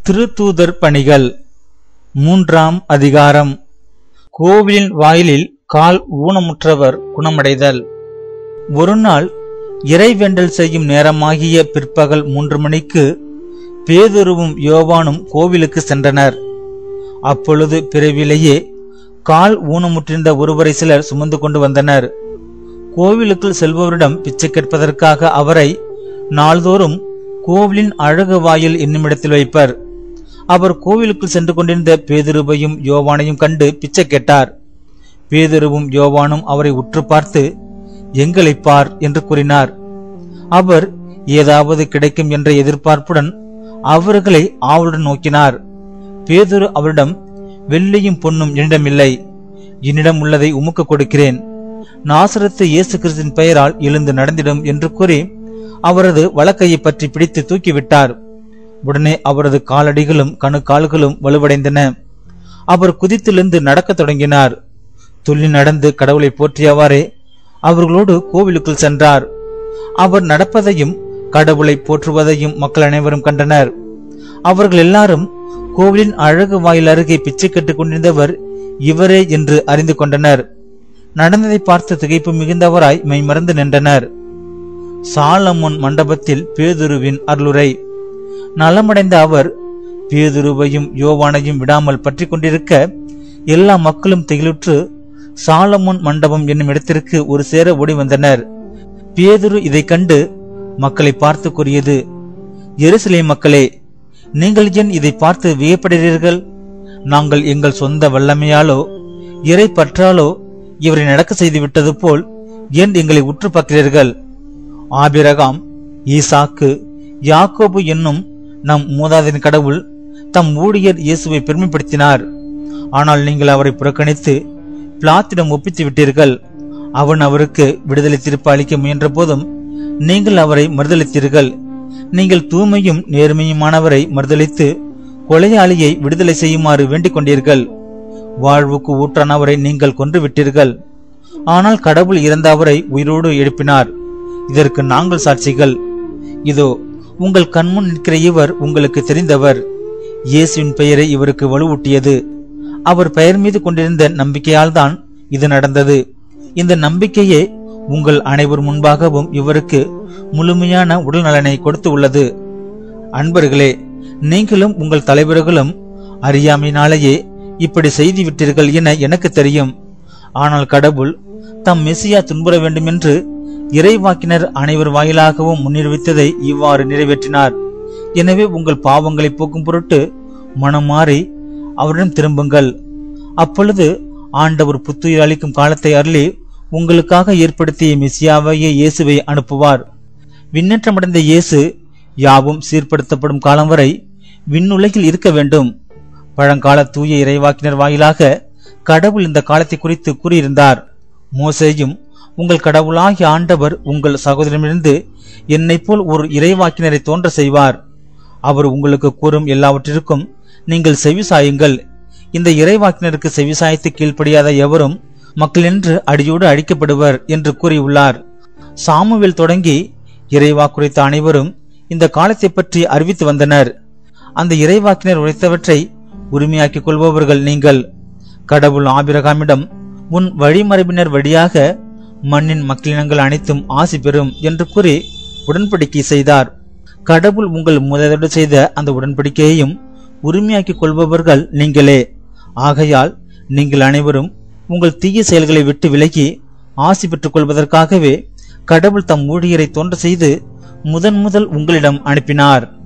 திருத்தூதர் பணிகள் மூன்றாம் அதிகாரம் கோவிலின் வாயிலில் கால் ஊனமுற்றவர் குணமடைதல் ஒருநாள் இறைவேண்டல் செய்யும் நேரமாகிய பிற்பகல் மூன்று மணிக்கு பேதுருவும் யோவானும் கோவிலுக்கு சென்றனர் அப்பொழுது பிறவிலேயே கால் ஊனமுற்றிருந்த ஒருவரை சிலர் சுமந்து கொண்டு வந்தனர் கோவிலுக்குள் செல்பவரிடம் பிச்சை கேட்பதற்காக அவரை நாள்தோறும் கோவிலின் அழகு வாயில் என்னுமிடத்தில் வைப்பர் அவர் கோவிலுக்குள் சென்று கொண்டிருந்த பேதுருவையும் யோவானையும் கண்டு பிச்சை கேட்டார் பேதுருவும் யோவானும் அவரை உற்று பார்த்து எங்களை பார் என்று கூறினார் அவர் ஏதாவது கிடைக்கும் என்ற எதிர்பார்ப்புடன் அவர்களை ஆவலுடன் நோக்கினார் பேதுரு அவரிடம் வெள்ளியும் பொன்னும் என்னிடமில்லை என்னிடம் உள்ளதை உமக்கு கொடுக்கிறேன் நாசரத்து இயேசு கிறிஸ்தின் பெயரால் எழுந்து நடந்திடும் என்று கூறி அவரது வலக்கையை பற்றி பிடித்து தூக்கிவிட்டார் உடனே அவரது காலடிகளும் கணு கால்களும் வலுவடைந்தன அவர் குதித்திலிருந்து நடக்கத் தொடங்கினார் துள்ளி நடந்து கடவுளை போற்றியவாறே அவர்களோடு கோவிலுக்குள் சென்றார் அவர் நடப்பதையும் கடவுளை போற்றுவதையும் மக்கள் அனைவரும் கண்டனர் அவர்கள் எல்லாரும் கோவிலின் அழகு வாயில் அருகே பிச்சை கட்டுக் கொண்டிருந்தவர் இவரே என்று அறிந்து கொண்டனர் நடந்ததை பார்த்து திகைப்பு மிகுந்தவராய் மெய்மறந்து நின்றனர் சாலமுன் மண்டபத்தில் பேதுருவின் அருளுரை நலமடைந்த அவர் பேதுருவையும் யோவானையும் விடாமல் பற்றி கொண்டிருக்க எல்லா மக்களும் திகிலுற்று சாலமுன் மண்டபம் என்னும் இடத்திற்கு ஒரு சேர ஓடி வந்தனர் பேதுரு இதைக் கண்டு மக்களை பார்த்து கூறியது எருசலே மக்களே நீங்கள் ஏன் இதை பார்த்து வியப்படுகிறீர்கள் நாங்கள் எங்கள் சொந்த வல்லமையாலோ இறை பற்றாலோ இவரை நடக்க செய்து விட்டது போல் ஏன் எங்களை உற்று பார்க்கிறீர்கள் ஆபிரகாம் ஈசாக்கு யாக்கோபு என்னும் நம் மூதாதின் கடவுள் தம் ஊழியர் இயேசுவை பெருமைப்படுத்தினார் ஆனால் நீங்கள் அவரை புறக்கணித்து பிளாத்திடம் ஒப்பித்து விட்டீர்கள் அவன் அவருக்கு விடுதலை தீர்ப்பு அளிக்க முயன்ற போதும் நீங்கள் அவரை மறுதளித்தீர்கள் நீங்கள் தூய்மையும் நேர்மையுமானவரை மறுதளித்து கொலையாளியை விடுதலை செய்யுமாறு வேண்டிக் கொண்டீர்கள் வாழ்வுக்கு ஊற்றானவரை நீங்கள் கொன்று விட்டீர்கள் ஆனால் கடவுள் இறந்த அவரை உயிரோடு எழுப்பினார் இதற்கு நாங்கள் சாட்சிகள் இதோ உங்கள் கண்முன் நிற்கிற இவர் உங்களுக்கு தெரிந்தவர் இயேசுவின் பெயரை இவருக்கு வலுவூட்டியது அவர் பெயர் மீது கொண்டிருந்த நம்பிக்கையால் தான் இது நடந்தது இந்த நம்பிக்கையே உங்கள் அனைவர் முன்பாகவும் இவருக்கு முழுமையான உடல் நலனை கொடுத்து உள்ளது அன்பர்களே நீங்களும் உங்கள் தலைவர்களும் அறியாமையினாலேயே இப்படி செய்து விட்டீர்கள் என எனக்கு தெரியும் ஆனால் கடவுள் தம் மெசியா துன்புற வேண்டும் என்று இறைவாக்கினர் அனைவர் வாயிலாகவும் முன்னிறுவித்ததை இவ்வாறு நிறைவேற்றினார் எனவே உங்கள் பாவங்களை போக்கும் பொருட்டு மனம் மாறி அவரிடம் திரும்புங்கள் அப்பொழுது ஆண்டவர் புத்துயிர் அளிக்கும் காலத்தை அருளி உங்களுக்காக ஏற்படுத்திய மெசியாவையே இயேசுவை அனுப்புவார் விண்ணேற்றமடைந்த இயேசு யாவும் சீர்படுத்தப்படும் காலம் வரை விண்ணுலகில் இருக்க வேண்டும் பழங்கால தூய இறைவாக்கினர் வாயிலாக கடவுள் இந்த காலத்தை குறித்து கூறியிருந்தார் மோசேயும் உங்கள் கடவுளாகிய ஆண்டவர் உங்கள் சகோதரமிருந்து என்னைப் போல் ஒரு இறைவாக்கினரை தோன்ற செய்வார் அவர் உங்களுக்கு கூறும் எல்லாவற்றிற்கும் நீங்கள் செவிசாயுங்கள் இந்த இறைவாக்கினருக்கு செவிசாய்த்து கீழ்ப்படியாத எவரும் மக்களென்று அடியோடு அழிக்கப்படுவர் என்று கூறியுள்ளார் சாமுவேல் தொடங்கி இறைவா குறித்த அனைவரும் இந்த காலத்தை பற்றி அறிவித்து வந்தனர் அந்த இறைவாக்கினர் உரைத்தவற்றை உரிமையாக்கிக் கொள்பவர்கள் நீங்கள் கடவுள் ஆபிரகாமிடம் உன் வழிமரபினர் வழியாக மண்ணின் மக்களினங்கள் அனைத்தும் ஆசி பெறும் என்று கூறி உடன்படிக்கை செய்தார் கடவுள் உங்கள் முதலோடு செய்த அந்த உடன்படிக்கையையும் உரிமையாக்கிக் கொள்பவர்கள் நீங்களே ஆகையால் நீங்கள் அனைவரும் உங்கள் தீய செயல்களை விட்டு விலகி ஆசி பெற்றுக் கொள்வதற்காகவே கடவுள் தம் ஊழியரை தோன்ற செய்து முதன் முதல் உங்களிடம் அனுப்பினார்